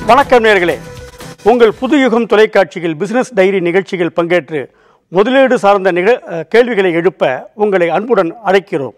வணக்கம் நேர்களே உங்கள் புதுயுகம் தொலைக்காட்சியில் பிசினஸ் டைரி நிகழ்ச்சியில் பங்கேற்று முதலீடு சார்ந்த நிக அஹ், கேள்விகளை எழுப்ப உங்களை அன்புடன் அழைக்கிறோம்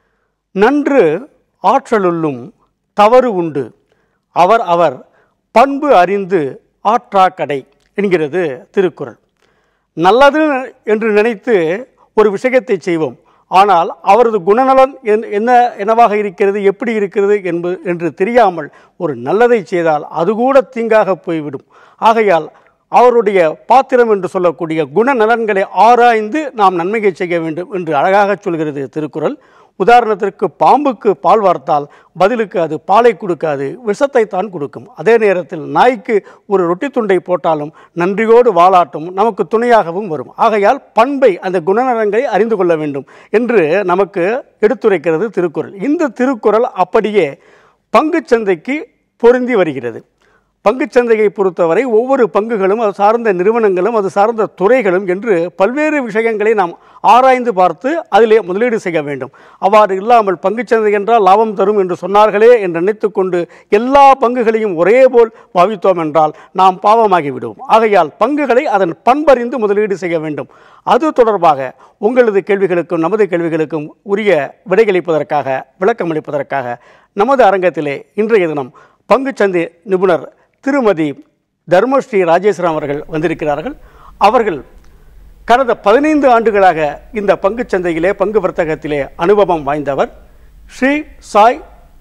நன்று ஆற்றலுள்ளும் தவறு உண்டு அவர் அவர் பண்பு அறிந்து ஆற்றா கடை என்கிறது திருக்குறள் நல்லது என்று நினைத்து ஒரு விஷயத்தை செய்வோம் ஆனால் அவரது குணநலன் என்- என்ன என்னவாக இருக்கிறது எப்படி இருக்கிறது என்பது என்று தெரியாமல் ஒரு நல்லதை செய்தால் அது கூட தீங்காக போய்விடும் ஆகையால் அவருடைய பாத்திரம் என்று சொல்லக்கூடிய குணநலன்களை ஆராய்ந்து நாம் நன்மையை செய்ய வேண்டும் என்று அழகாக சொல்கிறது திருக்குறள் உதாரணத்திற்கு பாம்புக்கு பால் வார்த்தால் பதிலுக்கு அது பாலை கொடுக்காது விஷத்தை தான் கொடுக்கும் அதே நேரத்தில் நாய்க்கு ஒரு ரொட்டி துண்டை போட்டாலும் நன்றியோடு வாலாட்டும் நமக்கு துணையாகவும் வரும் ஆகையால் பண்பை அந்த குணநலங்களை அறிந்து கொள்ள வேண்டும் என்று நமக்கு எடுத்துரைக்கிறது திருக்குறள் இந்த திருக்குறள் அப்படியே பங்குச் சந்தைக்கு பொருந்தி வருகிறது பங்குச் சந்தையை பொறுத்தவரை ஒவ்வொரு பங்குகளும் அது சார்ந்த நிறுவனங்களும் அது சார்ந்த துறைகளும் என்று பல்வேறு விஷயங்களை நாம் ஆராய்ந்து பார்த்து அதிலே முதலீடு செய்ய வேண்டும் அவ்வாறு இல்லாமல் பங்குச் சந்தை என்றால் லாபம் தரும் என்று சொன்னார்களே என்று நினைத்துக்கொண்டு எல்லா பங்குகளையும் ஒரே போல் பாவித்தோம் என்றால் நாம் பாவமாகி விடுவோம் ஆகையால் பங்குகளை அதன் பண்பறிந்து முதலீடு செய்ய வேண்டும் அது தொடர்பாக உங்களது கேள்விகளுக்கும் நமது கேள்விகளுக்கும் உரிய விடையளிப்பதற்காக விளக்கமளிப்பதற்காக நமது அரங்கத்திலே இன்றைய தினம் பங்குச்சந்தை நிபுணர் திருமதி தர்மஸ்ரீ ராஜேஸ்வரம் அவர்கள் வந்திருக்கிறார்கள் அவர்கள் கடந்த பதினைந்து ஆண்டுகளாக இந்த பங்குச் சந்தையிலே பங்கு வர்த்தகத்திலே அனுபவம் வாய்ந்தவர் ஸ்ரீ சாய்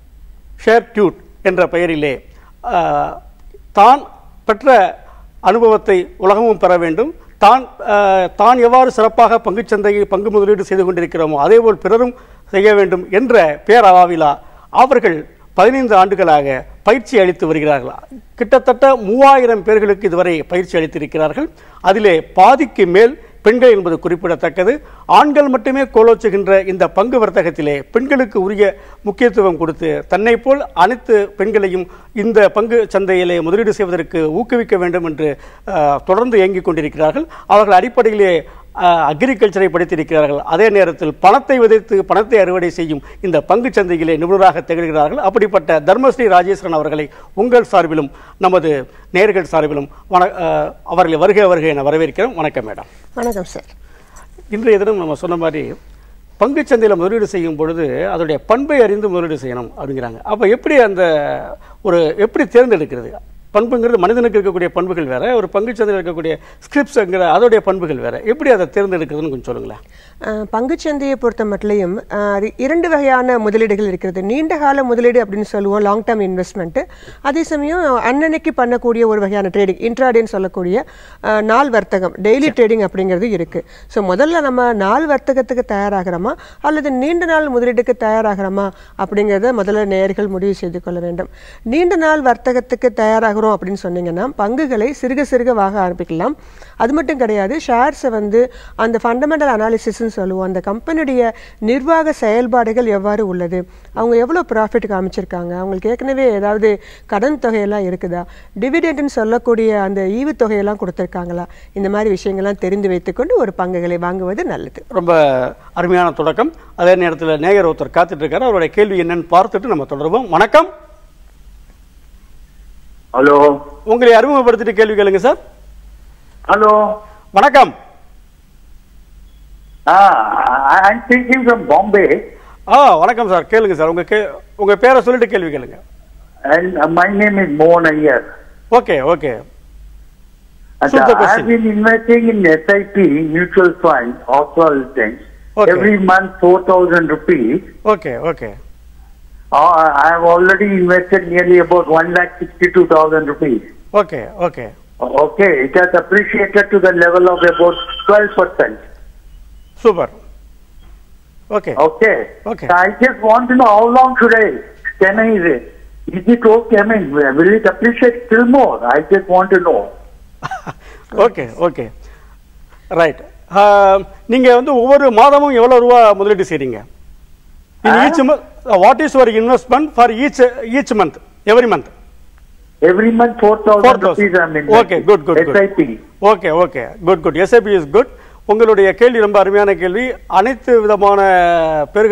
ஷேர் டியூட் என்ற பெயரிலே ஆஹ், தான் பெற்ற அனுபவத்தை உலகமும் பெற வேண்டும் தான் ஆஹ், தான் எவ்வாறு சிறப்பாக பங்குச் சந்தையில் பங்கு முதலீடு செய்து கொண்டிருக்கிறோமோ அதேபோல் பிறரும் செய்ய வேண்டும் என்ற பேரவாவிலா அவர்கள் பதினைந்து ஆண்டுகளாக பயிற்சி அளித்து வருகிறார்கள் கிட்டத்தட்ட மூவாயிரம் பேர்களுக்கு இதுவரை பயிற்சி அளித்திருக்கிறார்கள் அதிலே பாதிக்கு மேல் பெண்கள் என்பது குறிப்பிடத்தக்கது ஆண்கள் மட்டுமே கோலோச்சுகின்ற இந்த பங்கு வர்த்தகத்திலே பெண்களுக்கு உரிய முக்கியத்துவம் கொடுத்து தன்னை போல் அனைத்து பெண்களையும் இந்த பங்கு சந்தையிலே முதலீடு செய்வதற்கு ஊக்குவிக்க வேண்டும் என்று அஹ், தொடர்ந்து இயங்கிக் கொண்டிருக்கிறார்கள் அவர்கள் அடிப்படையிலே அக்ரிகல்ச்சரை படித்திருக்கிறார்கள் அதே நேரத்தில் பணத்தை விதைத்து பணத்தை அறுவடை செய்யும் இந்த பங்கு சந்தையிலே நிபுணராக திகழ்கிறார்கள் அப்படிப்பட்ட தர்மஸ்ரீ ராஜேஸ்வரன் அவர்களை உங்கள் சார்பிலும் நமது நேர்கள் சார்பிலும் வண அஹ், அவர்களை வருகை வருகை என வரவேற்கிறோம் வணக்கம் மேடம் வணக்கம் சார் இன்றைய தினம் நம்ம சொன்ன மாதிரி பங்குச் சந்தையில் முதலீடு செய்யும் பொழுது அதோடைய பண்பை அறிந்து முதலீடு செய்யணும் அப்படிங்கிறாங்க அப்போ எப்படி அந்த ஒரு எப்படி தேர்ந்தெடுக்கிறது பண்புங்கிறது மனிதனுக்கு இருக்கக்கூடிய பண்புகள் வேற ஒரு பங்குச் சந்தையில் இருக்கக்கூடிய ஸ்கிரிப்ட்ஸுங்கிற அதோடைய பண்புகள் வேற எப்படி அதை தேர்ந்தெடுக்கிறதுன்னு கொஞ்சம் சொல்லுங்களேன் அஹ், பங்குச்சந்தையை பொறுத்த மட்டும் இரண்டு வகையான முதலீடுகள் இருக்கிறது நீண்ட கால முதலீடு அப்படின்னு சொல்லுவோம் லாங் டேர்ம் இன்வெஸ்ட்மெண்ட் அதே சமயம் அன்னன்னைக்கு பண்ணக்கூடிய ஒரு வகையான ட்ரேடிங் இன்ட்ராடேன்னு சொல்லக்கூடிய அஹ், நாள் வர்த்தகம் டெய்லி ட்ரேடிங் அப்படிங்கிறது இருக்கு ஸோ முதல்ல நம்ம நாள் வர்த்தகத்துக்கு தயாராகிறோமா அல்லது நீண்ட நாள் முதலீடுக்கு தயாராகிறோமா அப்படிங்கிறத முதல்ல நேயர்கள் முடிவு செய்து கொள்ள வேண்டும் நீண்ட நாள் வர்த்தகத்துக்கு தயாராகிறோம் அப்படின்னு சொன்னீங்கன்னா பங்குகளை சிறுக சிறுக வாங்க ஆரம்பிக்கலாம் அது மட்டும் கிடையாது ஷேர்ஸை வந்து அந்த ஃபண்டமெண்டல் அனாலிசிஸ்ன்னு சொல்லுவோம் அந்த கம்பெனியுடைய நிர்வாக செயல்பாடுகள் எவ்வாறு உள்ளது அவங்க எவ்வளோ ப்ராஃபிட் காமிச்சிருக்காங்க அவங்களுக்கு ஏற்கனவே ஏதாவது கடன் தொகையெல்லாம் இருக்குதா டிவிடெண்ட்னு சொல்லக்கூடிய அந்த ஈவு தொகையெல்லாம் கொடுத்துருக்காங்களா இந்த மாதிரி விஷயங்கள்லாம் தெரிந்து வைத்துக்கொண்டு ஒரு பங்குகளை வாங்குவது நல்லது ரொம்ப அருமையான தொடக்கம் அதே நேரத்தில் நேயர் ஒருத்தர் காத்துட்டு இருக்காரு அவருடைய கேள்வி என்னன்னு பார்த்துட்டு நம்ம தொடருவோம் வணக்கம் ஹலோ உங்களை அறிமுகப்படுத்திட்டு கேள்வி கேளுங்க சார் ஹலோ வணக்கம் ah I'm speaking from Bombay ah வணக்கம் சார் கேளுங்க சார் உங்க கே உங்க பேரை சொல்லிட்டு கேள்வி கேளுங்க அண்ட் மை நேம் இஸ் மோகன் Iyer okay okay Shoot the I've question. been investing in SIP mutual fund, also things. Okay. Every month, 4,000 rupees. Okay okay Uh, I have already invested nearly about 1,62,000 rupees. Okay okay Okay, it has appreciated to the level of about 12%. Super okay Okay. Okay. So I just want to know how long should I, can I, is it okay? I mean, will it appreciate still more? I just want to know. Okay okay right நீங்க வந்து ஒவ்வொரு மாதமும் எவ்வளவு ரூபா முதலீடு செய்றீங்க in each what is your investment for each each month every month Every month, 4,000 4,000. rupees I'm in. Okay, good, good, good. SIP. Okay okay good good SIP is good உங்களுடைய கேள்வி ரொம்ப அருமையான கேள்வி அனைத்து விதமான பேர்களுக்கும்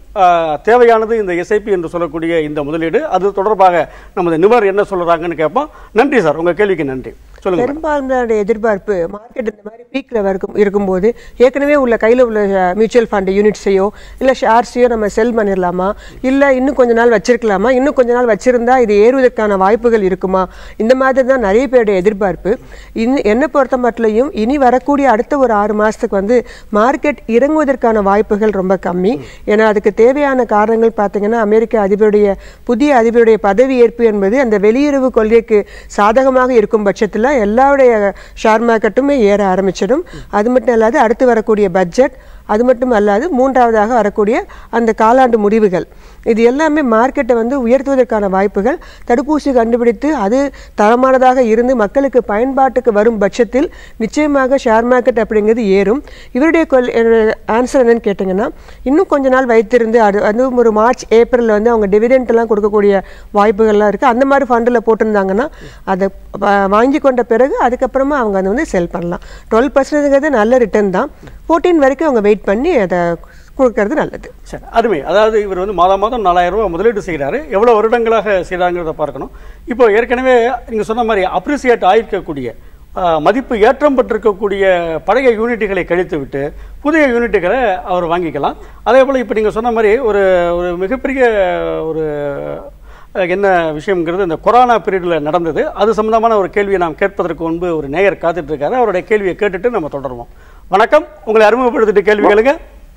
ஆஹ், தேவையானது இந்த எஸ்ஐபி என்று சொல்லக்கூடிய இந்த முதலீடு அது தொடர்பாக நமது நிபுணர் என்ன சொல்றாங்கன்னு கேட்போம் நன்றி சார் உங்க கேள்விக்கு நன்றி சொல்லுங்க மேடம். பெரும்பாலான எதிர்பார்ப்பு மார்க்கெட் இந்த மாதிரி பீக்கில் இருக்கும் இருக்கும்போது ஏற்கனவே உள்ள கையில் உள்ள மியூச்சுவல் ஃபண்ட் யூனிட்ஸையோ இல்லை ஷேர்ஸையோ நம்ம செல் பண்ணிடலாமா இல்லை இன்னும் கொஞ்ச நாள் வச்சிருக்கலாமா இன்னும் கொஞ்ச நாள் வச்சிருந்தா இது ஏறுவதற்கான வாய்ப்புகள் இருக்குமா இந்த மாதிரி தான் நிறைய பேருடைய எதிர்பார்ப்பு இன்னும் என்னை பொறுத்த மட்டும் இனி வரக்கூடிய அடுத்த ஒரு ஆறு மாதத்துக்கு வந்து மார்க்கெட் இறங்குவதற்கான வாய்ப்புகள் ரொம்ப கம்மி ஏன்னா அதுக்கு தேவையான காரணங்கள் பார்த்தீங்கன்னா அமெரிக்க அதிபருடைய புதிய அதிபருடைய பதவி ஏற்பு என்பது அந்த வெளியுறவு கொள்கைக்கு சாதகமாக இருக்கும் பட்சத்தில் எல்லாருடைய ஷேர் மார்க்கெட்டுமே ஏற ஆரம்பிச்சிடும் அது மட்டும் இல்லாது அடுத்து வரக்கூடிய பட்ஜெட் அது மட்டும் அல்லாது மூன்றாவதாக வரக்கூடிய அந்த காலாண்டு முடிவுகள் இது எல்லாமே மார்க்கெட்டை வந்து உயர்த்துவதற்கான வாய்ப்புகள் தடுப்பூசி கண்டுபிடித்து அது தரமானதாக இருந்து மக்களுக்கு பயன்பாட்டுக்கு வரும் பட்சத்தில் நிச்சயமாக ஷேர் மார்க்கெட் அப்படிங்கிறது ஏறும் இவருடைய கொல் ஆன்சர் என்னன்னு கேட்டிங்கன்னா இன்னும் கொஞ்ச நாள் வைத்திருந்து அது அதுவும் ஒரு மார்ச் ஏப்ரலில் வந்து அவங்க டிவிடெண்ட் எல்லாம் கொடுக்கக்கூடிய வாய்ப்புகள்லாம் இருக்குது அந்த மாதிரி ஃபண்டில் போட்டிருந்தாங்கன்னா அதை வா- வாங்கி கொண்ட பிறகு அதுக்கப்புறமா அவங்க அதை வந்து செல் பண்ணலாம் டுவெல் பர்சன்டேஜ்ங்கிறது நல்ல ரிட்டர்ன் தான் ஃபோர்டீன் வரைக்கும் அவங்க வெயிட் பண்ணி அதை கொடுக்கறது நல்லது சரி அருமை அதாவது இவர் வந்து மாதம் மாதம் நாலாயிரம் ரூபாய் முதலீடு செய்கிறாரு எவ்வளோ வருடங்களாக செய்கிறாங்கிறத பார்க்கணும் இப்போ ஏற்கனவே நீங்கள் சொன்ன மாதிரி அப்ரிசியேட் ஆயிருக்கக்கூடிய ஆஹ், மதிப்பு ஏற்றம் பெற்றிருக்கக்கூடிய பழைய யூனிட்டுகளை கழித்து விட்டு புதிய யூனிட்டுகளை அவர் வாங்கிக்கலாம் அதே போல் இப்போ நீங்கள் சொன்ன மாதிரி ஒரு ஒரு மிகப்பெரிய ஒரு அஹ், என்ன விஷயம்ங்கிறது இந்த கொரோனா பீரியடில் நடந்தது அது சம்பந்தமான ஒரு கேள்வியை நாம் கேட்பதற்கு முன்பு ஒரு நேயர் காத்துட்டு இருக்காரு அவருடைய கேள்வியை கேட்டுட்டு நம்ம தொடருவோம் வணக்கம் உங்களை அறிமுகப்படுத்திட்டு கேள்வி கேளுங்க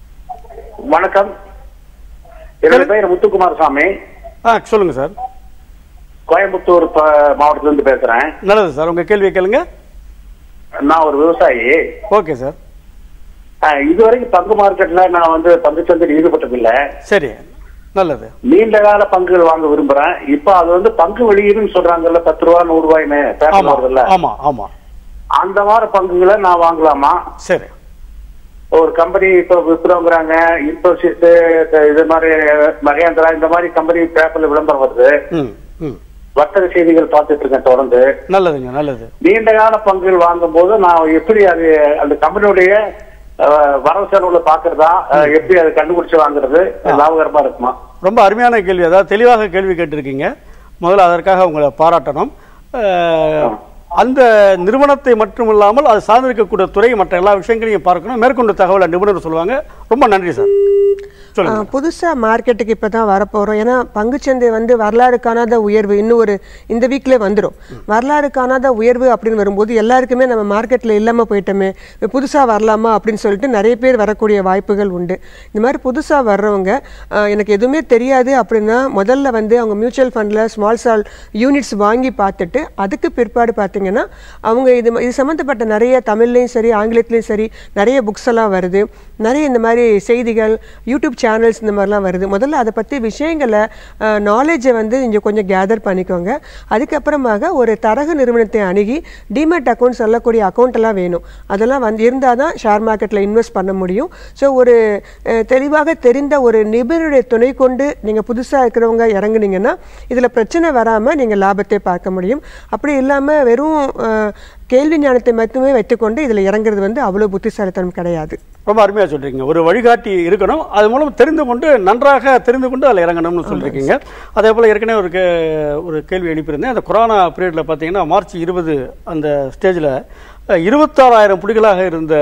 வணக்கம் என்னுடைய பெயர் முத்துக்குமார் சாமி ஆ சொல்லுங்க சார் கோயம்புத்தூர் ப- மாவட்டத்துல இருந்து பேசுறேன் நல்லது சார் உங்க கேள்வியை கேளுங்க நான் ஒரு விவசாயி ஓகே சார் அஹ், இதுவரைக்கும் பங்கு மார்க்கெட்ல நான் வந்து பங்கு சந்தையில் ஈடுபட்டதில்ல சரி நல்லது நீண்ட கால பங்குகள் வாங்க விரும்புறேன் இப்ப அது வந்து பங்கு வெளியீடுன்னு சொல்றாங்கல்ல பத்து ரூபா நூறு ரூபாய்னு பேப்பர் ஆமா வருதுல்ல ஆமா ஆமா அந்த மாதிரி பங்குகளை நான் வாங்கலாமா சரி ஒரு கம்பெனி இப்ப விப்ரோங்கிறாங்க இன்ஃபோசிஸ் இது மாதிரி மகேந்திரா இந்த மாதிரி கம்பெனி பேப்பர்ல விளம்பரம் வருது ம் ம் வர்த்தக செய்திகள் பார்த்துட்டு இருக்கேன் தொடர்ந்து நல்லதுங்க நல்லது நீண்ட கால பங்குகள் வாங்கும் போது நான் எப்படி அது அந்த கம்பெனியுடைய அஹ், வரவு செலவுல பாக்குறதா அஹ், எப்படி அதை கண்டுபிடிச்சு வாங்குறது லாபகரமா இருக்குமா ரொம்ப அருமையான கேள்வி அதாவது தெளிவாக கேள்வி கேட்டிருக்கீங்க முதல்ல அதற்காக உங்களை பாராட்டணும் அஹ், அந்த நிறுவனத்தை மட்டுமில்லாமல் அது சார்ந்திருக்கக்கூடிய துறை மற்ற எல்லா விஷயங்களையும் பார்க்கணும் மேற்கொண்டு தகவலை நிபுணர் சொல்லுவாங்க ரொம்ப நன்றி சார் சொல்லுங்க புதுசாக மார்க்கெட்டுக்கு இப்போ தான் வரப்போகிறோம் ஏன்னா பங்குச்சந்தை வந்து வரலாறு காணாத உயர்வு இன்னும் ஒரு இந்த வீக்லேயே வந்துடும் வரலாறு காணாத உயர்வு அப்படின்னு வரும்போது எல்லாருக்குமே நம்ம மார்க்கெட்டில் இல்லாமல் போயிட்டோமே புதுசாக வரலாமா அப்படின்னு சொல்லிட்டு நிறைய பேர் வரக்கூடிய வாய்ப்புகள் உண்டு இந்த மாதிரி புதுசாக வர்றவங்க ஆஹ், எனக்கு எதுவுமே தெரியாது அப்படின்னா முதல்ல வந்து அவங்க மியூச்சுவல் ஃபண்டில் ஸ்மால் சால் யூனிட்ஸ் வாங்கி பார்த்துட்டு அதுக்கு பிற்பாடு பார்த்தீங்கன்னா அவங்க இது இது சம்மந்தப்பட்ட நிறைய தமிழ்லையும் சரி ஆங்கிலத்துலேயும் சரி நிறைய புக்ஸ் எல்லாம் வருது நிறைய இந்த மாதிரி செய்திகள் யூடியூப் சேனல்ஸ் இந்த மாதிரிலாம் வருது முதல்ல அதை பற்றி விஷயங்களை நாலேஜை வந்து இங்கே கொஞ்சம் கேதர் பண்ணிக்கோங்க அதுக்கப்புறமாக ஒரு தரகு நிறுவனத்தை அணுகி டிமெட் அக்கௌண்ட் சொல்லக்கூடிய அக்கௌண்ட் எல்லாம் வேணும் அதெல்லாம் வந்து இருந்தால் தான் ஷேர் மார்க்கெட்டில் இன்வெஸ்ட் பண்ண முடியும் ஸோ ஒரு அஹ், தெளிவாக தெரிந்த ஒரு நிபுணருடைய துணை கொண்டு நீங்கள் புதுசாக இருக்கிறவங்க இறங்குனீங்கன்னா இதில் பிரச்சனை வராமல் நீங்கள் லாபத்தை பார்க்க முடியும் அப்படி இல்லாமல் வெறும் அஹ், கேள்வி ஞானத்தை மட்டுமே வைத்துக்கொண்டு இதில் இறங்குறது வந்து அவ்வளோ புத்திசாலித்தனம் கிடையாது ரொம்ப அருமையாக சொல்றீங்க ஒரு வழிகாட்டி இருக்கணும் அது மூலம் தெரிந்து கொண்டு நன்றாக தெரிந்து கொண்டு அதில் இறங்கணும்னு சொல்லியிருக்கீங்க அதே போல் ஏற்கனவே ஒரு கே- ஒரு கேள்வி எழுப்பியிருந்தேன் அந்த கொரோனா பீரியடில் பார்த்தீங்கன்னா மார்ச் இருபது அந்த ஸ்டேஜில் இருபத்தாறாயிரம் புடிகளாக இருந்த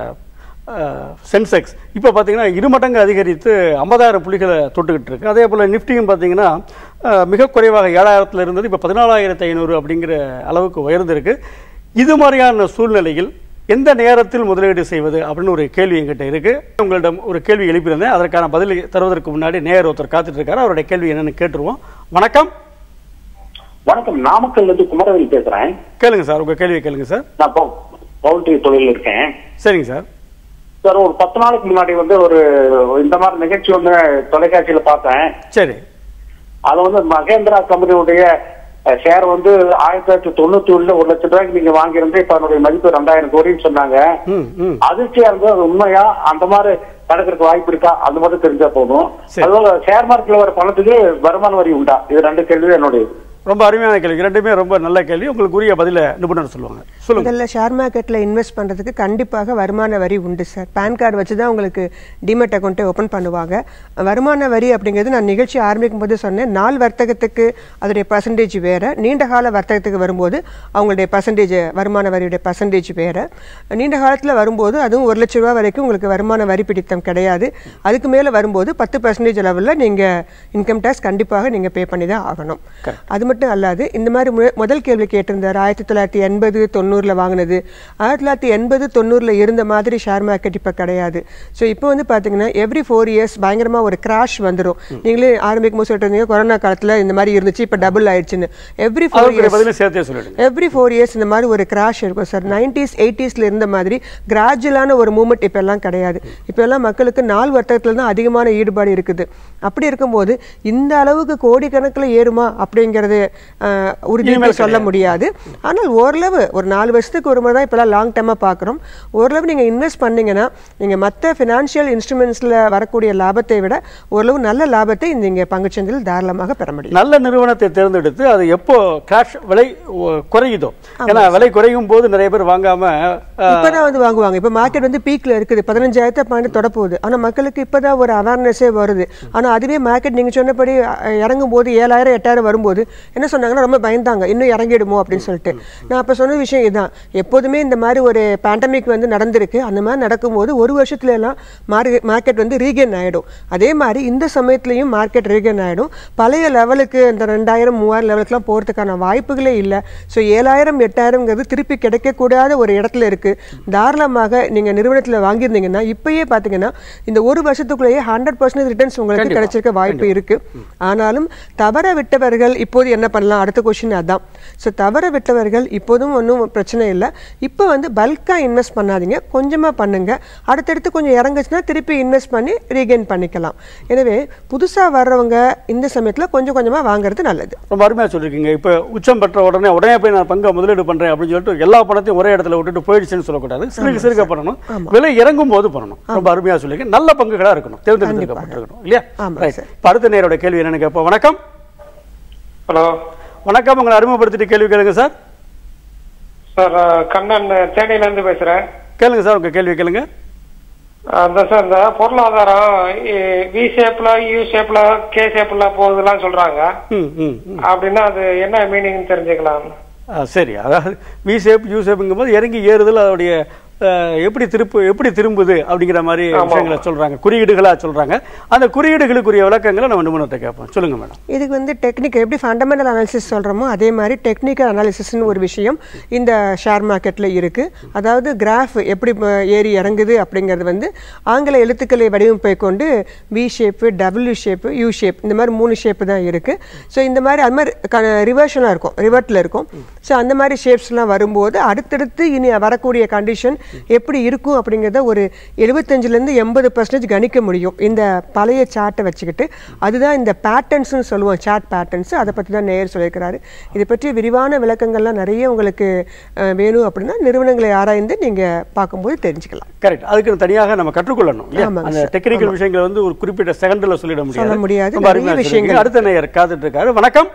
சென்செக்ஸ் இப்போ பார்த்தீங்கன்னா இரு மடங்கு அதிகரித்து ஐம்பதாயிரம் புள்ளிகளை தொட்டுக்கிட்டு இருக்கு அதே போல் நிஃப்டியும் பார்த்தீங்கன்னா அஹ், மிக குறைவாக ஏழாயிரத்தில் இருந்தது இப்போ பதினாலாயிரத்து ஐநூறு அப்படிங்கிற அளவுக்கு உயர்ந்திருக்கு இது மாதிரியான சூழ்நிலையில் எந்த நேரத்தில் முதலீடு செய்வது அப்படின்னு ஒரு கேள்வி என்கிட்ட இருக்கு உங்களிடம் ஒரு கேள்வி எழுப்பியிருந்தேன் அதற்கான பதில் தருவதற்கு முன்னாடி நேயர் ஒருத்தர் காத்துட்டு இருக்காரு அவருடைய கேள்வி என்னன்னு கேட்டுருவோம் வணக்கம் வணக்கம் நாமக்கல்ல இருந்து குமரவேல் பேசுறேன் கேளுங்க சார் உங்க கேள்வியை கேளுங்க சார் நான் பவு- பவுல்ட்ரி தொழில் இருக்கேன் சரிங்க சார் சார் ஒரு பத்து நாளைக்கு முன்னாடி வந்து ஒரு இந்த மாதிரி நிகழ்ச்சி வந்து தொலைக்காட்சியில பார்த்தேன் சரி அது வந்து மகேந்திரா கம்பெனியுடைய ஷேர் வந்து ஆயிரத்தி தொள்ளாயிரத்தி தொண்ணூத்தி ஒண்ணுல ஒரு லட்சம் ரூபாய்க்கு நீங்க வாங்கியிருந்து இப்ப அதனுடைய மதிப்பு ரெண்டாயிரம் கோடின்னு சொன்னாங்க ம் ம் அதிர்ச்சியா இருந்தது அது உண்மையா அந்த மாதிரி நடக்கிறதுக்கு வாய்ப்பு இருக்கா அது மட்டும் தெரிஞ்சா போதும் சரி. அதுபோல ஷேர் மார்க்கெட்ல வர பணத்துக்கு வருமான வரி உண்டா இது ரெண்டு கேள்வி என்னுடைய ரொம்ப அருமையான கேள்வி ரெண்டுமே ரொம்ப நல்ல கேள்வி உங்களுக்கு உரிய பதில நிபுணர் சொல்லுவாங்க சொல்லுங்க முதல்ல ஷேர் மார்க்கெட்டில் இன்வெஸ்ட் பண்ணுறதுக்கு கண்டிப்பாக வருமான வரி உண்டு சார் பேன் கார்டு வச்சு தான் உங்களுக்கு டிமெட் அக்கௌண்ட்டை ஓப்பன் பண்ணுவாங்க வருமான வரி அப்படிங்கிறது நான் நிகழ்ச்சி ஆரம்பிக்கும் போது சொன்னேன் நாள் வர்த்தகத்துக்கு அதோடைய பர்சன்டேஜ் வேறு நீண்ட கால வர்த்தகத்துக்கு வரும்போது அவங்களுடைய பர்சன்டேஜ் வருமான வரியுடைய பர்சன்டேஜ் வேறு நீண்ட காலத்தில் வரும்போது அதுவும் ஒரு லட்ச ரூபா வரைக்கும் உங்களுக்கு வருமான வரி பிடித்தம் கிடையாது அதுக்கு மேலே வரும்போது பத்து பர்சன்டேஜ் லெவலில் நீங்கள் இன்கம் டேக்ஸ் கண்டிப்பாக நீங்கள் பே பண்ணி தான் ஆகணும் அது மட்டும் அல்லாது இந்த மாதிரி மு- முதல் கேள்வி கேட்டிருந்தார் ஆயிரத்தி தொள்ளாயிரத்தி எண்பது தொண்ணூறில் வாங்கினது ஆயிரத்தி தொள்ளாயிரத்தி எண்பது தொண்ணூறில் இருந்த மாதிரி ஷேர் மார்க்கெட் இப்போ கிடையாது ஸோ இப்போ வந்து பார்த்தீங்கன்னா எவ்ரி ஃபோர் இயர்ஸ் பயங்கரமாக ஒரு கிராஷ் வந்துடும் நீங்களே ஆரம்பிக்கும் போது சொல்லிட்டு இருந்தீங்க கொரோனா காலத்தில் இந்த மாதிரி இருந்துச்சு இப்போ டபுள் ஆயிடுச்சுன்னு எவ்ரி ஃபோர் அதற்கு இயர்ஸ் பதிலும் சேர்த்தே சொல்லிடுங்க எவ்ரி ஃபோர் இயர்ஸ் இந்த மாதிரி ஒரு கிராஷ் இருக்கும் சார் நைன்டிஸ் எயிட்டிஸ்ல இருந்த மாதிரி கிராஜுவலான ஒரு மூமெண்ட் இப்போ எல்லாம் கிடையாது இப்போ எல்லாம் மக்களுக்கு நாள் வர்த்தகத்தில் தான் அதிகமான ஈடுபாடு இருக்குது அப்படி இருக்கும்போது இந்த அளவுக்கு கோடிக்கணக்கில் ஏறுமா அப்படிங்கிறது அஹ், உறுதியாக சொல்ல முடியாது ஆனால் ஓரளவு ஒரு நாலு வருஷத்துக்கு ஒரு முறை தான் இப்போலாம் லாங் டேர்மாக பார்க்குறோம் ஓரளவு நீங்கள் இன்வெஸ்ட் பண்ணீங்கன்னா நீங்கள் மற்ற ஃபினான்ஷியல் இன்ஸ்ட்ருமெண்ட்ஸில் வரக்கூடிய லாபத்தை விட ஓரளவு நல்ல லாபத்தை நீங்கள் பங்குச்சந்தையில் தாராளமாக பெற முடியும் நல்ல நிறுவனத்தை தேர்ந்தெடுத்து அது எப்போ கிராஷ் விலை ஒ- குறையுதோ ஏன்னா விலை குறையும் போது நிறைய பேர் வாங்காம அஹ், இப்பதான் வந்து வாங்குவாங்க இப்ப மார்க்கெட் வந்து பீக்ல இருக்குது பதினஞ்சாயிரத்தை பாயிண்ட் தொட போகுது ஆனா மக்களுக்கு இப்பதான் ஒரு அவேர்னஸே வருது ஆனா அதுவே மார்க்கெட் நீங்க சொன்னபடி அஹ், இறங்கும் போது ஏழாயிரம் எட்டாயிரம் வரும்போது என்ன சொன்னாங்கன்னா ரொம்ப பயந்தாங்க இன்னும் இறங்கிடுமோ அப்படின்னு சொல்லிட்டு நான் அப்ப சொன்ன விஷயம் இதுதான் எப்போதுமே இந்த மாதிரி ஒரு பேண்டமிக் வந்து நடந்திருக்கு அந்த மாதிரி நடக்கும்போது ஒரு வருஷத்துல எல்லாம் மார்க்கெட் வந்து ரீகெயின் ஆயிடும் அதே மாதிரி இந்த சமயத்துலயும் மார்க்கெட் ரீகெயின் ஆயிடும் பழைய லெவலுக்கு இந்த ரெண்டாயிரம் மூவாயிரம் லெவலுக்குலாம் போறதுக்கான வாய்ப்புகளே இல்லை ஸோ ஏழாயிரம் எட்டாயிரம்ங்கிறது திருப்பி கிடைக்கக்கூடாத ஒரு இடத்துல இருக்கு தாராளமாக நீங்க நிறுவனத்துல வாங்கியிருந்தீங்கன்னா இப்பயே பாத்தீங்கன்னா இந்த ஒரு வருஷத்துக்குள்ளேயே ஹண்ட்ரட் பர்சன்டேஜ் ரிட்டர்ன்ஸ் உங்களுக்கு கிடைச்சிருக்க வாய்ப்பு இருக்கு ஆனாலும் தவற விட்டவர்கள் இப்போது என்ன பண்ணலாம் அடுத்த கொஸ்டின் அதான் ஸோ தவற விட்டவர்கள் இப்போதும் ஒன்றும் பிரச்சனை இல்லை இப்போ வந்து பல்காக இன்வெஸ்ட் பண்ணாதீங்க கொஞ்சமாக பண்ணுங்க அடுத்தடுத்து கொஞ்சம் இறங்குச்சுன்னா திருப்பி இன்வெஸ்ட் பண்ணி ரீகெயின் பண்ணிக்கலாம் எனவே புதுசாக வர்றவங்க இந்த சமயத்தில் கொஞ்சம் கொஞ்சமாக வாங்குறது நல்லது ரொம்ப அருமையா சொல்லிருக்கீங்க இப்போ உச்சம் பெற்ற உடனே உடனே போய் நான் பங்கை முதலீடு பண்றேன் அப்படின்னு சொல்லிட்டு எல்லா பணத்தையும் ஒரே இடத்துல விட்டுட்டு போயிடுச்சுன்னு சொல்லக்கூடாது சிறுக சிறுக பண்ணணும் விலை இறங்கும் போது பண்ணணும் ரொம்ப அருமையா சொல்லிருக்கீங்க நல்ல பங்குகளா இருக்கணும் தேர்ந்தெடுக்கப்பட்டிருக்கணும் இல்லையா ஆமா, ரைட் இப்போ அடுத்த நேரோட கேள்வி என்னன்னு கேட்போம் வணக்கம் ஹலோ வணக்கம் உங்களை அறிமுகப்படுத்திட்டு கேள்வி கேளுங்க சார் சார் கண்ணன் தேனியில இருந்து பேசுறேன் கேளுங்க சார் உங்க கேள்வி கேளுங்க அந்த சார் இந்த பொருளாதாரம் வி ஷேப்ல யூ ஷேப்ல கே ஷேப்ல போகுதுலாம் சொல்றாங்க ம் ம் ம். அப்படின்னா அது என்ன மீனிங் தெரிஞ்சுக்கலாம் ஆ, சரி அதாவது வி ஷேப் யூ ஷேப்புங்கும் போது இறங்கி ஏறுதல் அதோடைய அஹ், எப்படி திருப்பு எப்படி திரும்புது அப்படிங்கிற மாதிரி விஷயங்களை சொல்றாங்க குறியீடுகளா சொல்றாங்க அந்த குறியீடுகளுக்குரிய விளக்கங்களை நம்ம நிபுணர்கிட்ட கேட்போம் சொல்லுங்க மேடம் இதுக்கு வந்து டெக்னிக் எப்படி ஃபண்டமெண்டல் அனாலிசிஸ் சொல்கிறோமோ அதே மாதிரி டெக்னிக்கல் அனாலிசிஸ்னு ஒரு விஷயம் இந்த ஷேர் மார்க்கெட்டில் இருக்குது அதாவது கிராஃப் எப்படி ம- ஏறி இறங்குது அப்படிங்கிறது வந்து ஆங்கில எழுத்துக்களை வடிவமைப்பை கொண்டு V shape W shape U shape இந்த மாதிரி மூணு ஷேப்பு தான் இருக்குது ஸோ இந்த மாதிரி அது மாதிரி ரிவர்ஷனாக இருக்கும் ரிவர்ட்டில் இருக்கும் ஸோ அந்த மாதிரி ஷேப்ஸ்லாம் வரும்போது அடுத்தடுத்து இனி வரக்கூடிய கண்டிஷன் எப்படி இருக்கும் அப்படிங்கிறத ஒரு எழுபத்தஞ்சிலேருந்து எண்பது பர்சன்டேஜ் கணிக்க முடியும் இந்த பழைய சார்ட்டை வச்சுக்கிட்டு அதுதான் இந்த பேட்டர்ன்ஸ்னு சொல்லுவோம் சார்ட் பேட்டர்ன்ஸ் அதை பற்றி தான் நேயர் சொல்லியிருக்கிறாரு இதை பற்றி விரிவான விளக்கங்கள்லாம் நிறைய உங்களுக்கு அஹ், வேணும் அப்படின்னா நிறுவனங்களை ஆராய்ந்து நீங்கள் பார்க்கும்போது தெரிஞ்சுக்கலாம் கரெக்ட் அதுக்கு தனியாக நம்ம கற்றுக்கொள்ளணும் இல்லையா ஆமாங்க அந்த சார். டெக்னிக்கல் விஷயங்களை வந்து ஒரு குறிப்பிட்ட செகண்ட்ல சொல்லிட முடியாது சொல்ல முடியாது. ரொம்ப நிறைய அருமையா விஷயங்கள். சொல்லிருக்கீங்க. அடுத்த நேயர் காத்துட்டு இருக்காரு வணக்கம்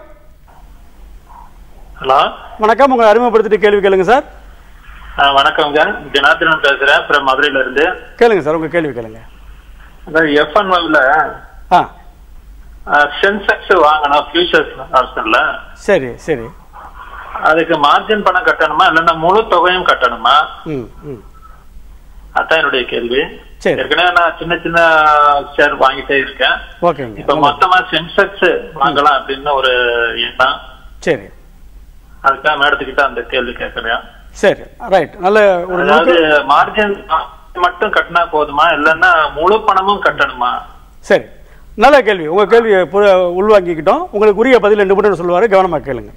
ஹலோ வணக்கம் உங்களை அறிமுகப்படுத்திட்டு கேள்வி கேளுங்க சார் வணக்கம்ங்க ஜனார்தனன் பேசுறேன் அப்புறம் மதுரையில இருந்து கேளுங்க சார் உங்க கேள்வி கேளுங்க அதாவது எஃப்என்ஓல ஆ சென்செக்ஸ் வாங்கணும் ஃபியூச்சர்ஸ் ஆப்ஷன்ல சரி சரி அதுக்கு மார்ஜின் பணம் கட்டணுமா இல்லைன்னா முழு தொகையும் கட்டணுமா ம் ம் அதான் என்னுடைய கேள்வி சரி. ஏற்கனவே நான் சின்ன சின்ன ஷேர் வாங்கிட்டே இருக்கேன் ஓகேங்க இப்ப மொத்தமா சென்செக்ஸ் வாங்கலாம் அப்படின்னு ஒரு எண்ணம் சரி அதுக்காக மேடத்துக்கிட்ட அந்த கேள்வி கேட்கறேன் சரி ரைட் நல்ல ஒரு அதாவது நோக்கம் மார்ஜின் மட்டும் கட்டினா போதுமா இல்லைன்னா முழு பணமும் கட்டணுமா சரி நல்ல கேள்வி உங்க கேள்வியை பு- உள்வாங்கிக்கிட்டோம் உங்களுக்கு உரிய பதில நிபுணர் சொல்லுவாரு கவனமா கேளுங்க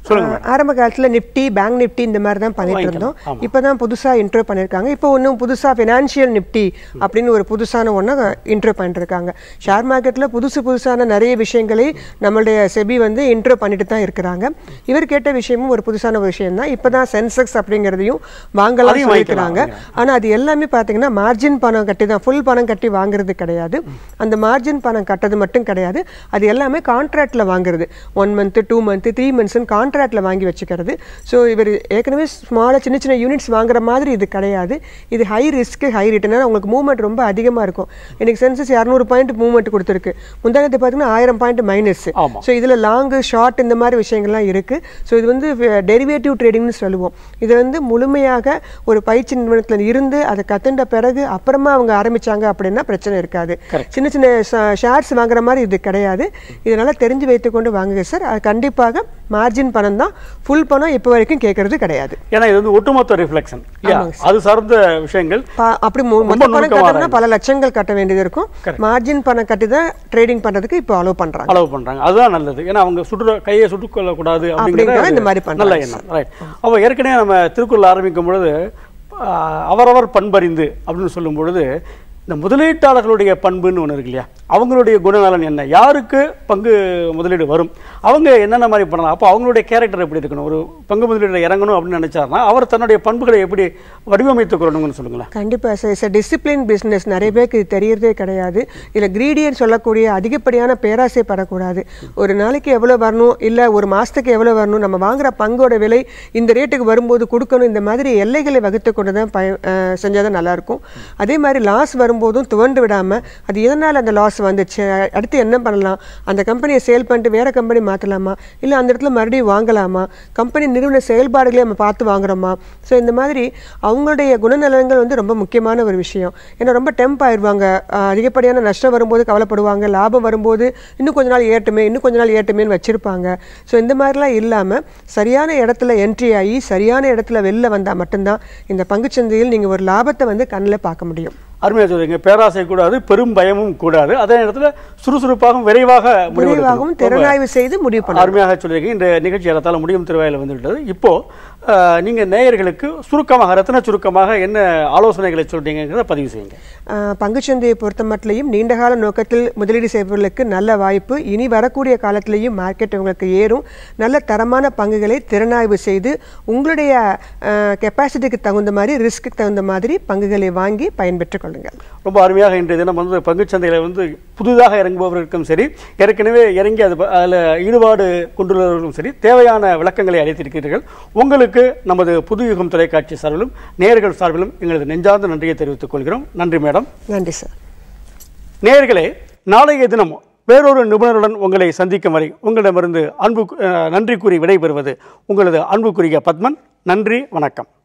சொல்லுங்க ஆஹ் ஆரம்ப காலத்துல நிப்டி பேங்க் நிப்டி இந்த மாதிரி தான் பண்ணிட்டு வாங்கிக்கலாம். இருந்தோம் ஆமா. இப்பதான் புதுசா இன்ட்ரோ பண்ணிருக்காங்க இப்போ ஒன்றும் புதுசா ஃபினான்ஷியல் நிப்டி அப்படின்னு ஒரு புதுசான ஒன்றை இன்ட்ரோ பண்ணிருக்காங்க ஷேர் மார்க்கெட்ல புதுசு புதுசான நிறைய விஷயங்களை நம்மளுடைய செபி வந்து இன்ட்ரோ பண்ணிட்டு தான் இருக்கிறாங்க இவர் கேட்ட விஷயமும் ஒரு புதுசான ஒரு விஷயம் தான் இப்பதான் சென்செக்ஸ் அப்படிங்கிறதையும் வாங்கலாம் அதையும் சொல்லியிருக்கிறாங்க ஆனா அது எல்லாமே பாத்தீங்கன்னா மார்ஜின் பணம் கட்டி தான் ஃபுல் பணம் கட்டி வாங்குறது கிடையாது அந்த மார்ஜின் பணம் கட்டது மட்டும் கிடையாது அது எல்லாமே கான்ட்ராக்ட்ல வாங்குறது one month two month three மந்த்ஸ்னு கான்ட்ராக்ட்ல வாங்கி வச்சுக்கிறது ஸோ இவர் ஏற்கனவே ஸ்மாலாக சின்ன சின்ன யூனிட்ஸ் வாங்குற மாதிரி இது கிடையாது இது ஹை ரிஸ்க் ஹை ரிட்டர்ன் உங்களுக்கு மூவ்மெண்ட் ரொம்ப அதிகமா இருக்கும் இன்னைக்கு சென்சஸ் இரநூறு பாயிண்ட் மூவ்மெண்ட் கொடுத்துருக்கு முந்தானத்தை பார்த்தீங்கன்னா ஆயிரம் பாயிண்ட் மைனஸ் ஆமா. ஸோ இதுல லாங் ஷார்ட் இந்த மாதிரி விஷயங்கள்லாம் இருக்கு ஸோ இது வந்து டெரிவேட்டிவ் ட்ரேடிங்னு சொல்லுவோம் இது வந்து முழுமையாக ஒரு பயிற்சி நிறுவனத்தில் இருந்து அதை கத்துண்ட பிறகு அப்புறமா அவங்க ஆரம்பிச்சாங்க அப்படின்னா பிரச்சனை இருக்காது சின்ன சின்ன ஷேர்ஸ் வாங்குற மாதிரி இது கிடையாது இதனால தெரிஞ்சு வைத்துக்கொண்டு வாங்குங்க சார் அது கண்டிப்பாக மார்ஜின் பணம் தான் ஃபுல் பணம் இப்போ வரைக்கும் கேட்கறது கிடையாது ஏன்னா இது வந்து ஒட்டுமொத்த ரிஃப்ளெக்ஷன் ஆமாங்க அது சார்ந்த விஷயங்கள் பா- அப்படி மொ- ரொம்ப மொத்த பணம் நுணுக்கமா கட்டணும்னா ஆராய்ந்து. பல லட்சங்கள் கட்ட வேண்டியது இருக்கும் மார்ஜின் பணம் கட்டி தான் ட்ரேடிங் பண்றதுக்கு இப்போ அலோவ் பண்றாங்க அளவு பண்றாங்க அதுதான் நல்லது ஏன்னா அவங்க சுற்று கையை சுட்டுக் கொள்ளக்கூடாது அப்படிங்கிற அப்படிங்கிற இந்த மாதிரி பண்றாங்க நல்ல எண்ணம் ரைட் அப்போ ஏற்கனவே நம்ம திருக்குறள் ஆரம்பிக்கும் பொழுது ஆஹ், அவரவர் பண்பறிந்து அப்படின்னு சொல்லும் பொழுது இந்த முதலீட்டாளர்களுடைய பண்புன்னு ஒன்று இருக்கு இல்லையா அவங்களுடைய குணநலன் என்ன யாருக்கு பங்கு முதலீடு வரும் அவங்க என்னென்ன மாதிரி பண்ணலாம் அப்போ அவங்களுடைய கேரக்டர் எப்படி இருக்கணும் ஒரு பங்கு முதலீடு இறங்கணும் அப்படின்னு நினைச்சாருன்னா அவர் தன்னுடைய பண்புகளை எப்படி வடிவமைத்துக் கொள்ளணும்னு சொல்லுங்களேன் கண்டிப்பா சார் இட்ஸ் டிசிப்ளின் பிஸ்னஸ் நிறைய பேருக்கு இது தெரியறதே கிடையாது இதுல கிரீடியன் சொல்லக்கூடிய அதிகப்படியான பேராசைப்படக்கூடாது ஒரு நாளைக்கு எவ்வளவு வரணும் இல்ல ஒரு மாசத்துக்கு எவ்வளவு வரணும் நம்ம வாங்குற பங்கோட விலை இந்த ரேட்டுக்கு வரும்போது கொடுக்கணும் இந்த மாதிரி எல்லைகளை வகுத்து கொண்டு தான் பய அஹ் செஞ்சாதான் நல்லா இருக்கும் அதே மாதிரி லாஸ் வரும்போதும் துவண்டு விடாம அது எதனால அந்த லாஸ் வந்துச்சு அடுத்து என்ன பண்ணலாம் அந்த கம்பெனியை சேல் பண்ணிட்டு வேற கம்பெனி மாத்தலாமா இல்ல அந்த இடத்துல மறுபடியும் வாங்கலாமா கம்பெனி நிறுவன செயல்பாடுகளை நம்ம பார்த்து வாங்குறோமா ஸோ இந்த மாதிரி அவங்களுடைய குணநலன்கள் வந்து ரொம்ப முக்கியமான ஒரு விஷயம் ஏன்னா ரொம்ப டெம்ப் ஆயிடுவாங்க ஆஹ் அதிகப்படியான நஷ்டம் வரும்போது கவலைப்படுவாங்க லாபம் வரும்போது இன்னும் கொஞ்ச நாள் ஏட்டுமே இன்னும் கொஞ்ச நாள் ஏட்டுமேன்னு வச்சிருப்பாங்க ஸோ இந்த மாதிரிலாம் இல்லாம சரியான இடத்துல என்ட்ரி ஆகி சரியான இடத்துல வெளில வந்தா மட்டும்தான் இந்த பங்குச்சந்தையில் நீங்க ஒரு லாபத்தை வந்து கண்ணில் பார்க்க முடியும் அருமையாக சொல்றீங்க பேராசை கூடாது பெரும் பயமும் கூடாது அதே நேரத்தில் சுறுசுறுப்பாகவும் விரைவாக முடிவெடுக்கணும். விரைவாகவும் ரொம்ப திறனாய்வு செய்து முடிவு பண்ணலாம் அருமையாக சொல்லியிருக்கீங்க இந்த நிகழ்ச்சி ஏறத்தாழ முடியும் திருவாயில் வந்து விட்டது இப்போ அஹ், நீங்க நேயர்களுக்கு சுருக்கமாக ரத்தின சுருக்கமாக என்ன ஆலோசனைகளை சொல்றீங்கிறத பதிவு செய்யுங்க ஆஹ் பங்குச்சந்தையை பொறுத்த மட்டிலையும் நீண்டகால நோக்கத்தில் முதலீடு செய்பவர்களுக்கு நல்ல வாய்ப்பு இனி வரக்கூடிய காலத்திலையும் மார்க்கெட் உங்களுக்கு ஏறும் நல்ல தரமான பங்குகளை திறனாய்வு செய்து உங்களுடைய கெப்பாசிட்டிக்கு தகுந்த மாதிரி ரிஸ்க்கு தகுந்த மாதிரி பங்குகளை வாங்கி பயன்பெற்றுக் கொள்ளுங்கள் ரொம்ப அருமையாக இன்றைய தினம் வந்து பங்குச்சந்தையில் வந்து புதிதாக இறங்குபவர்களுக்கும் சரி ஏற்கனவே இறங்கி அது ப- அதுல ஈடுபாடு கொண்டுள்ளவர்களும் சரி தேவையான விளக்கங்களை அளித்திருக்கிறீர்கள் உங்களுக்கு நமது புதுயுகம் தொலைக்காட்சி சார்பிலும் நேயர்கள் சார்பிலும் எங்களது நெஞ்சார்ந்த நன்றியை தெரிவித்துக் கொள்கிறோம் நன்றி மேடம் நன்றி சார் நேயர்களே நாளைய தினம் வேறொரு நிபுணருடன் உங்களை சந்திக்கும் வரை உங்களிடமிருந்து அன்பு அஹ், நன்றி கூறி விடைபெறுவது உங்களது அன்புக்குரிய பத்மன் நன்றி வணக்கம்